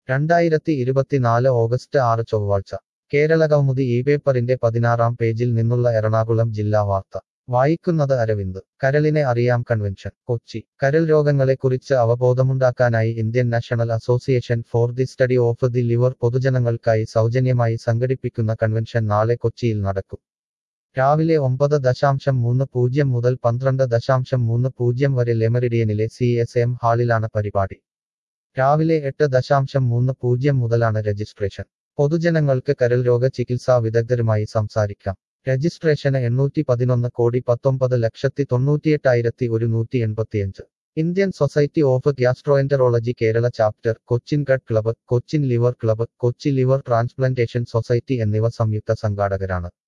രണ്ടായിരത്തി ഇരുപത്തിനാല് ഓഗസ്റ്റ് ആറ് ചൊവ്വാഴ്ച കേരള കൗമുദി ഈ പേപ്പറിന്റെ പതിനാറാം പേജിൽ നിന്നുള്ള എറണാകുളം ജില്ലാ വാർത്ത വായിക്കുന്നത് അരവിന്ദ് കരളിനെ അറിയാം കൺവെൻഷൻ കൊച്ചി കരൾ രോഗങ്ങളെക്കുറിച്ച് അവബോധമുണ്ടാക്കാനായി Indian national association for the study of the liver പൊതുജനങ്ങൾക്കായി സൗജന്യമായി സംഘടിപ്പിക്കുന്ന കൺവെൻഷൻ നാളെ കൊച്ചിയിൽ നടക്കും രാവിലെ ഒമ്പത് ദശാംശം മൂന്ന് പൂജ്യം മുതൽ പന്ത്രണ്ട് ദശാംശം മൂന്ന് പൂജ്യം വരെ ലെമറിഡിയനിലെ സി എസ് എം ഹാളിലാണ് പരിപാടി രാവിലെ എട്ട് ദശാംശം മൂന്ന് പൂജ്യം മുതലാണ് രജിസ്ട്രേഷൻ പൊതുജനങ്ങൾക്ക് കരൾ രോഗ ചികിത്സാ വിദഗ്ധരുമായി സംസാരിക്കാം രജിസ്ട്രേഷന് എണ്ണൂറ്റി പതിനൊന്ന് കോടി പത്തൊമ്പത് ലക്ഷത്തി തൊണ്ണൂറ്റിയെട്ടായിരത്തി ഒരുന്നൂറ്റി എൺപത്തിയഞ്ച് Indian society of gastroenterology Kerala chapter Cochin gut club Cochin liver club Kochi liver transplantation society എന്നിവ സംയുക്ത സംഘാടകരാണ്